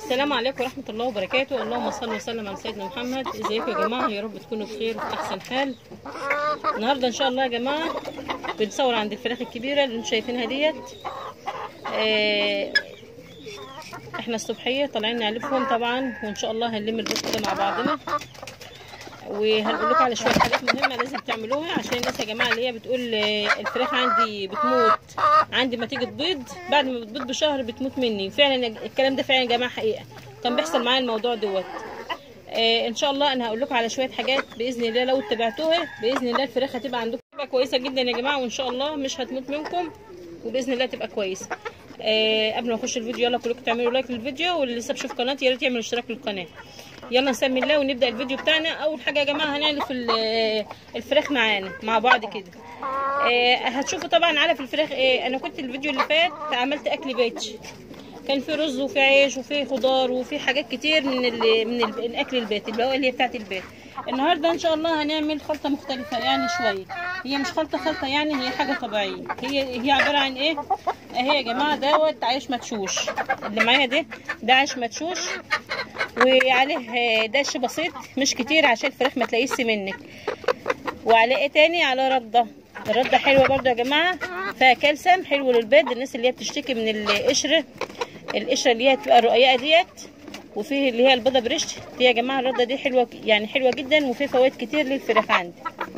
السلام عليكم ورحمة الله وبركاته اللهم صل وسلم على سيدنا محمد ازيكم يا جماعة يا رب تكونوا بخير وفي أحسن حال النهاردة إن شاء الله يا جماعة بنصور عند الفراخ الكبيرة اللي انتم شايفينها ديت آه، احنا الصبحية طالعين نعلفهم طبعا وإن شاء الله هنلم البيت كده مع بعضنا وهنقول لكم على شويه حاجات مهمه لازم تعملوها عشان الناس يا جماعه اللي هي بتقول آه، الفراخ عندي بتموت عندي ما تيجي تبيض بعد ما بتبيض بشهر بتموت مني فعلا الكلام ده فعلا يا جماعه حقيقه كان بيحصل معايا الموضوع دوت آه ان شاء الله انا هقول لكم على شويه حاجات باذن الله لو اتبعتوها باذن الله الفراخ هتبقى عندكم تبقى كويسه جدا يا جماعه وان شاء الله مش هتموت منكم وباذن الله تبقى كويسه آه قبل ما اخش الفيديو يلا كلكم تعملوا لايك للفيديو واللي لسه بشوف قناتي يا ريت يعمل اشتراك للقناه يلا نسمي الله ونبدا الفيديو بتاعنا اول حاجه يا جماعه هنعلف ال- الفراخ معانا مع بعض كده آه هتشوفوا طبعا علف الفراخ ايه انا كنت الفيديو اللي فات عملت اكل بيتش كان في رز وفي عيش وفي خضار وفي حاجات كتير من ال من ال الاكل البيت البواقي اللي هي بتاعت البيت النهارده ان شاء الله هنعمل خلطه مختلفه يعني شويه هي مش خلطه خلطه يعني هي حاجه طبيعيه هي هي عباره عن ايه اهي يا جماعه دوت عيش مدشوش اللي معايا ده ده عيش مدشوش وعليه دش بسيط مش كتير عشان الفراخ ما تلاقيش منك وعليه ايه تاني على رده الرده حلوه برضو يا جماعه فيها كالسيوم حلو للبيض الناس اللي هي بتشتكي من القشر القشره اللي هي بتبقى الرقيقه ديت وفيه اللي هي البيضه بريش دي يا جماعه الرده دي حلوه يعني حلوه جدا وفي فوائد كتير للفراخ عندي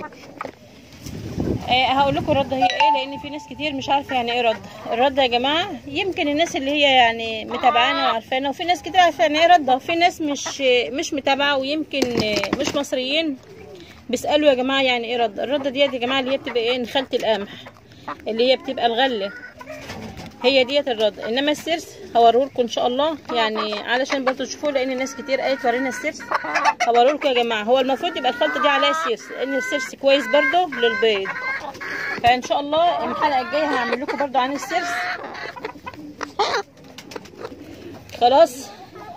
آه هقول لكم الرده هي ايه لان في ناس كتير مش عارفه يعني ايه رده الرده يا جماعه يمكن الناس اللي هي يعني متابعانا وعارفانا وفي ناس كتير عارفه يعني ايه رده في ناس مش مش متابعه ويمكن آه، مش مصريين بيسالوا يا جماعه يعني ايه رده الرده ديت يا جماعه اللي هي بتبقى ايه نخاله القمح اللي هي بتبقى الغله هي ديت الرد انما السرس هوريهولكم ان شاء الله يعني علشان برضه تشوفوه لان ناس كتير قالت ورينا السرس هوريهولكم يا جماعه هو المفروض يبقى الخلطه دي عليها سرس لان السرس كويس برضه للبيض فان شاء الله الحلقه الجايه هعمل لكم برضه عن السرس خلاص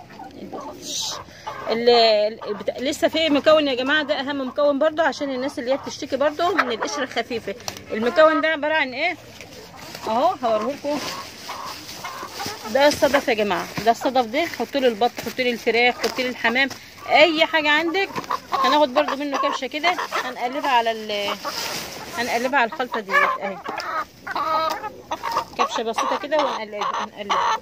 ال- ال- بتا- لسه في مكون يا جماعه ده اهم مكون برضو عشان الناس اللي هي بتشتكي برضو من القشره الخفيفه المكون ده عباره عن ايه اهو هوريهولكم ده الصدف يا جماعه ده الصدف ده حطوا لي البط حطوا لي الفراخ حطوا لي الحمام اي حاجه عندك هناخد برضو منه كبشه كده هنقلبها على ال هنقلبها على الخلطه دي اهي كبشه بسيطه كده ونقلبها هنقلبها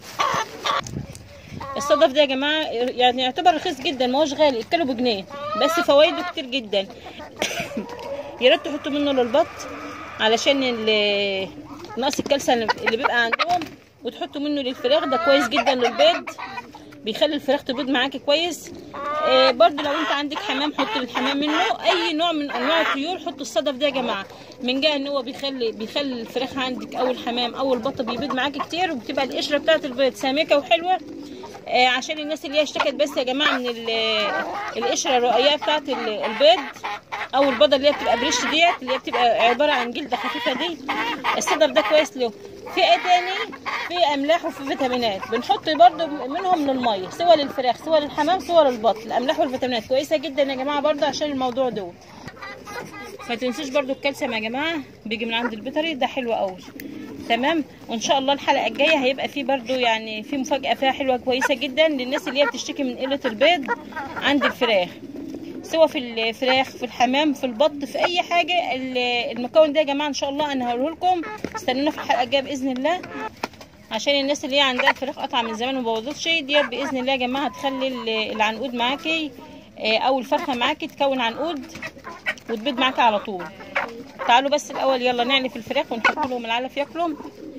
الصدف ده يا جماعه يعني يعتبر رخيص جدا ما هوش غالي الكيلو بجنيه بس فوائده كتير جدا يا ريت تحطوا منه للبط علشان ال- نقص الكالسيوم اللي بيبقى عندهم وتحطوا منه للفراخ ده كويس جدا للبيض بيخلي الفراخ تبيض معاكي كويس آه برضو لو انت عندك حمام حط للحمام منه اي نوع من انواع الطيور حطوا الصدف ده يا جماعه من جهه ان هو بيخلي بيخلي الفراخ عندك او الحمام او البط بيبيض معاكي كتير وبتبقى القشره بتاعه البيض سميكه وحلوه آه عشان الناس اللي هي اشتكت بس يا جماعه من ال- القشره الرقيقه بتاعه ال- البيض او البيضه اللي هي بتبقى بريش ديت اللي هي بتبقى عباره عن جلده خفيفه دي الصدف ده كويس له في ايه تاني في املاح وفي فيتامينات بنحط برضو منهم للميه سواء للفراخ سواء للحمام سواء للبط الاملاح والفيتامينات كويسه جدا يا جماعه برضو عشان الموضوع دوت ما تنسوش برضو الكالسيوم يا جماعه بيجي من عند البيطري ده حلو قوي تمام وان شاء الله الحلقه الجايه هيبقى في برضو يعني في مفاجاه فيها حلوه كويسه جدا للناس اللي هي بتشتكي من قله البيض عند الفراخ سواء في الفراخ في الحمام في البط في اي حاجه ال- المكون ده يا جماعه ان شاء الله انا هقوله لكم استنونا في الحلقه الجايه باذن الله عشان الناس اللي هي عندها الفراخ قطعه من زمان وما بوظتش ديت باذن الله يا جماعه هتخلي ال- العنقود معاكي آه، او الفرخه معاكي تكون عنقود وتبيض معاكي على طول تعالوا بس الاول يلا نعلف الفراخ ونحط لهم العلف ياكلوا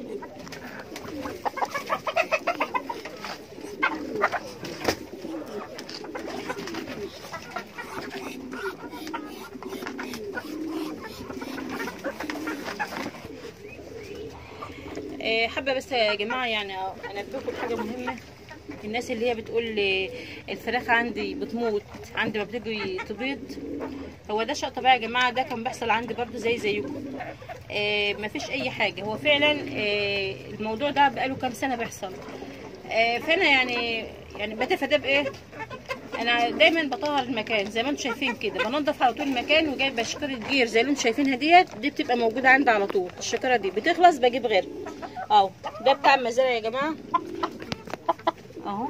آه، حابه بس يا جماعه يعني انبهكم بحاجه مهمه الناس اللي هي بتقول لي الفراخ عندي بتموت عندي ما بتيجي تبيض هو ده شيء طبيعي يا جماعه ده كان بيحصل عندي برضو زي زيكم آه مفيش اي حاجه هو فعلا آه الموضوع ده بقاله كام سنه بيحصل آه فانا يعني يعني بتفادى بايه انا دايما بطهر المكان زي ما انتم شايفين كده بنضف على طول المكان وجايبه شكاره جير زي اللي انتم شايفينها ديت دي بتبقى موجوده عندي على طول الشكاره دي بتخلص بجيب غيرها اهو ده بتاع المزارع يا جماعه اهو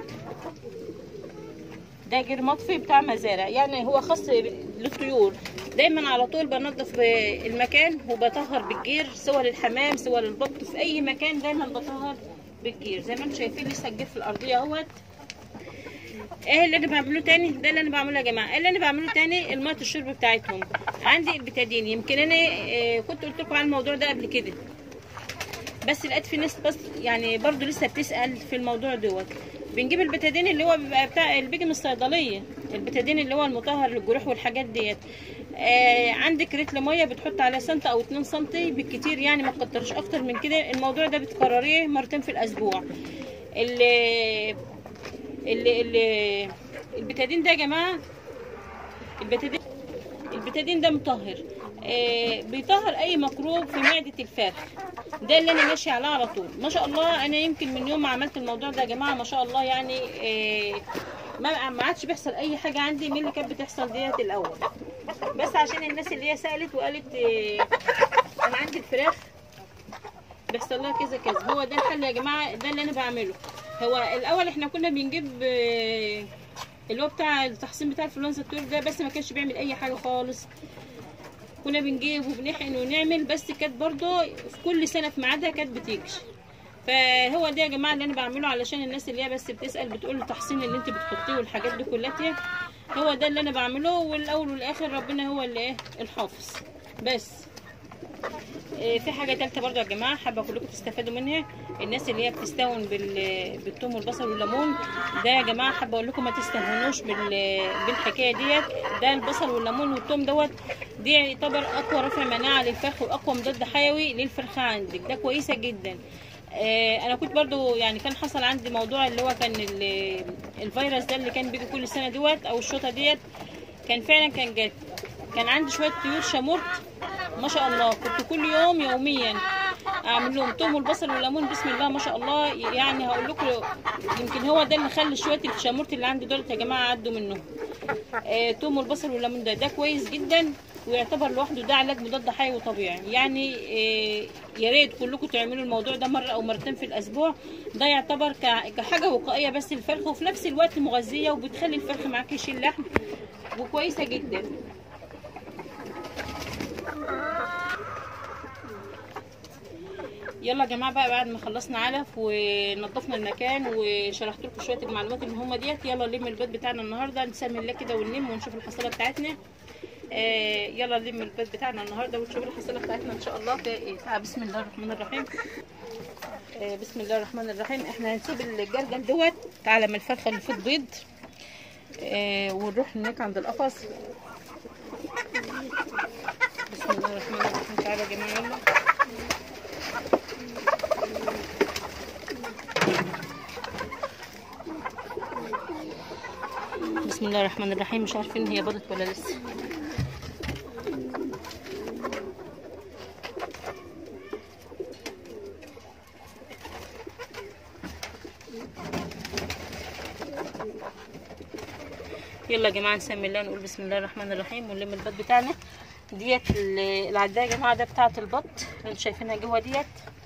ده جير مطفي بتاع مزارع يعني هو خاص للطيور دايما على طول بنظف المكان وبطهر بالجير سواء للحمام سواء للبط في اي مكان دايما بطهر بالجير زي ما انتم شايفين لسه الجير في الارضيه اهوت ايه اللي انا بعمله تاني ده اللي انا بعمله يا جماعه اللي انا بعمله تاني الميه الشرب بتاعتهم عندي البتادين يمكن انا إيه كنت قلت لكم على الموضوع ده قبل كده بس لقيت في ناس بس يعني برضو لسه بتسال في الموضوع دوت بنجيب البتادين اللي هو بيبقى بتاع اللي بيجي من الصيدليه البتادين اللي هو المطهر للجروح والحاجات ديت آه عندك ريتل ميه بتحط على سنتي او 2 سنتي بالكتير يعني ما تكترش اكتر من كده الموضوع ده بتكرريه مرتين في الاسبوع اللي اللي اللي البتادين ده يا جماعه البتادين البتادين ده مطهر آه بيطهر اي ميكروب في معده الفرخ ده اللي انا ماشيه عليه على طول ما شاء الله انا يمكن من يوم ما عملت الموضوع ده يا جماعه ما شاء الله يعني آه ما ما عادش بيحصل اي حاجه عندي من اللي كانت بتحصل ديت الاول بس عشان الناس اللي هي سالت وقالت آه انا عندي الفراخ بيحصل لها كذا كذا هو ده الحل يا جماعه ده اللي انا بعمله هو الاول احنا كنا بنجيب آه اللي هو بتاع التحصين بتاع الفلونزا الطيور ده بس ما كانش بيعمل اي حاجه خالص كنا بنجيب وبنحقن ونعمل بس كانت برضه في كل سنه في ميعادها كانت بتيجي فهو ده يا جماعه اللي انا بعمله علشان الناس اللي هي بس بتسال بتقول التحصين اللي انت بتحطيه والحاجات دي كلها هو ده اللي انا بعمله والاول والاخر ربنا هو اللي ايه الحافظ بس إيه في حاجه ثالثه برضو يا جماعه حابه كلكم تستفادوا منها الناس اللي هي بتستهون بالثوم والبصل والليمون ده يا جماعه حابه اقول لكم ما تستهونوش بالحكايه ديت ده البصل والليمون والثوم دوت دي يعتبر اقوى رافع مناعه للفرخ واقوى مضاد حيوي للفرخه عندك ده كويسه جدا آه انا كنت برضو يعني كان حصل عندي موضوع اللي هو كان الفيروس ده اللي كان بيجي كل سنه دوت او الشوطه ديت كان فعلا كان جات كان عندي شويه طيور شامورت ما شاء الله كنت كل يوم يوميا اعمل لهم توم والبصل والليمون بسم الله ما شاء الله يعني هقول لكم يمكن هو ده اللي خلى شويه الشامورت اللي عندي دول يا جماعه عدوا منهم آه توم والبصل والليمون ده ده كويس جدا ويعتبر لوحده ده علاج مضاد حيوي طبيعي يعني آه يا ريت كلكم تعملوا الموضوع ده مره او مرتين في الاسبوع ده يعتبر كحاجه وقائيه بس للفرخ وفي نفس الوقت مغذيه وبتخلي الفرخ معاك يشيل لحم وكويسه جدا يلا يا جماعه بقى بعد ما خلصنا علف ونظفنا المكان وشرحت لكم شويه المعلومات المهمه ديت يلا نلم البيت بتاعنا النهارده نسمي الله كده ونلم ونشوف الحصاله بتاعتنا آه يلا نلم البيت بتاعنا النهارده ونشوف الحصاله بتاعتنا ان شاء الله في ايه آه بسم الله الرحمن الرحيم آه بسم الله الرحمن الرحيم احنا هنسيب الجرجل دوت على ما الفرخه اللي فيه بيض آه ونروح هناك عند القفص بسم الله الرحمن الرحيم تعالوا يا جماعه يلا بسم الله الرحمن الرحيم مش عارفين هي بيضت ولا لسه يلا يا جماعه نسمي الله نقول بسم الله الرحمن الرحيم ونلم البط بتاعنا ديت العدايه يا جماعه ده بتاعه البط اللي شايفينها جوه ديت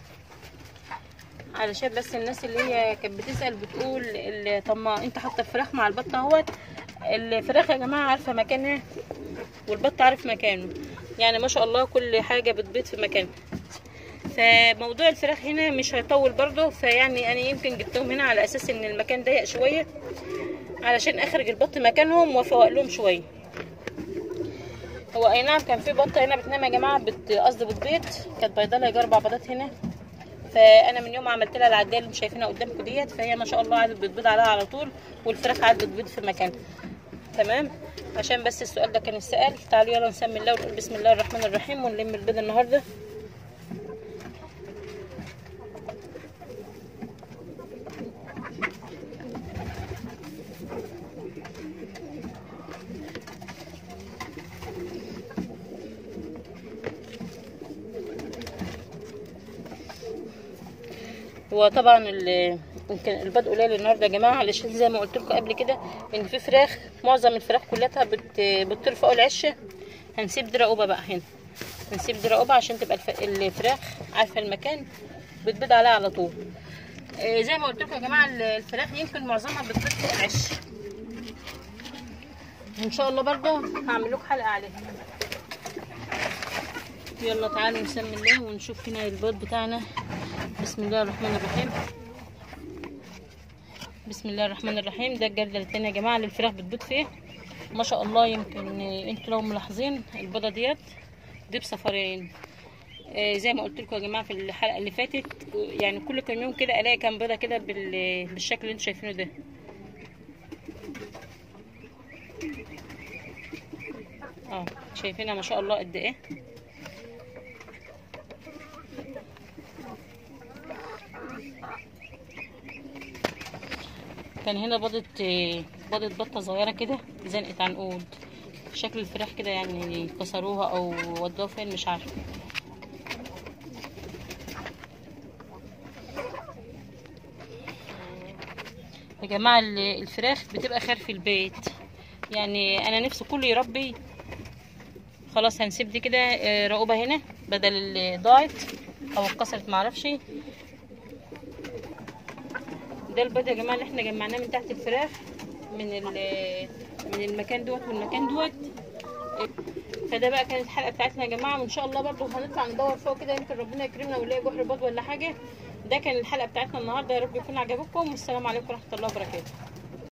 علشان بس الناس اللي هي كانت بتسال بتقول طب ما انت حاطه الفراخ مع البط اهوت الفراخ يا جماعه عارفه مكانها والبط عارف مكانه يعني ما شاء الله كل حاجه بتبيض في مكانها فموضوع الفراخ هنا مش هيطول برضه فيعني انا يمكن جبتهم هنا على اساس ان المكان ضيق شويه علشان اخرج البط مكانهم وافوق لهم شويه هو اي نعم كان في بطه هنا بتنام يا جماعه قصدي بتبيض كانت بيضه لها اربع بيضات هنا فانا من يوم ما عملت لها العدايه اللي شايفينها قدامكم ديت فهي ما شاء الله قعدت بتبيض عليها على طول والفراخ قعدت بتبيض في مكانها تمام عشان بس السؤال ده كان السؤال تعالوا يلا نسمي الله ونقول بسم الله الرحمن الرحيم ونلم البيض النهارده هو طبعا يمكن البيض قليل النهارده يا جماعه علشان زي ما قلت لكم قبل كده ان في فراخ معظم الفراخ كلها بت... بتطير فوق العشه هنسيب دراقوبه بقى هنا هنسيب دراقوبه عشان تبقى الف... الفراخ عارفه المكان بتبيض عليها على طول آه، زي ما قلت لكم يا جماعه ال- الفراخ يمكن معظمها بتبيض فوق العش ان شاء الله برضه هعمل لكم حلقه عليها يلا تعالوا نسمي الله ونشوف هنا البيض بتاعنا بسم الله الرحمن الرحيم بسم الله الرحمن الرحيم ده الجردل التاني يا جماعه اللي الفراخ بتبيض فيه ما شاء الله يمكن آه، انتوا لو ملاحظين البيضه ديت دي بصفرين آه، زي ما قلت لكم يا جماعه في الحلقه اللي فاتت يعني كل كام يوم كده الاقي كام بيضه كده بال- بالشكل اللي انتوا شايفينه ده اه شايفينها ما شاء الله قد ايه كان هنا بيضة آه، بيضة بطة صغيرة كده زنقت عنقود شكل الفراخ كده يعني كسروها او ودوها فين مش عارفه يا جماعة ال- الفراخ بتبقى خير في البيت يعني انا نفسي كله يربي خلاص هنسيب دي كده آه، رقوبة هنا بدل اللي ضاعت او اتكسرت معرفش ده البيض يا جماعة اللي احنا جمعناه من تحت الفراخ من ال- من المكان دوت والمكان دوت فده بقى كانت الحلقه بتاعتنا يا جماعه وان شاء الله برضو هنطلع ندور فوق كده يمكن ربنا يكرمنا ونلاقي جحر بيض ولا حاجه ده كان الحلقه بتاعتنا النهارده يا رب يكون عجبكم والسلام عليكم ورحمه الله وبركاته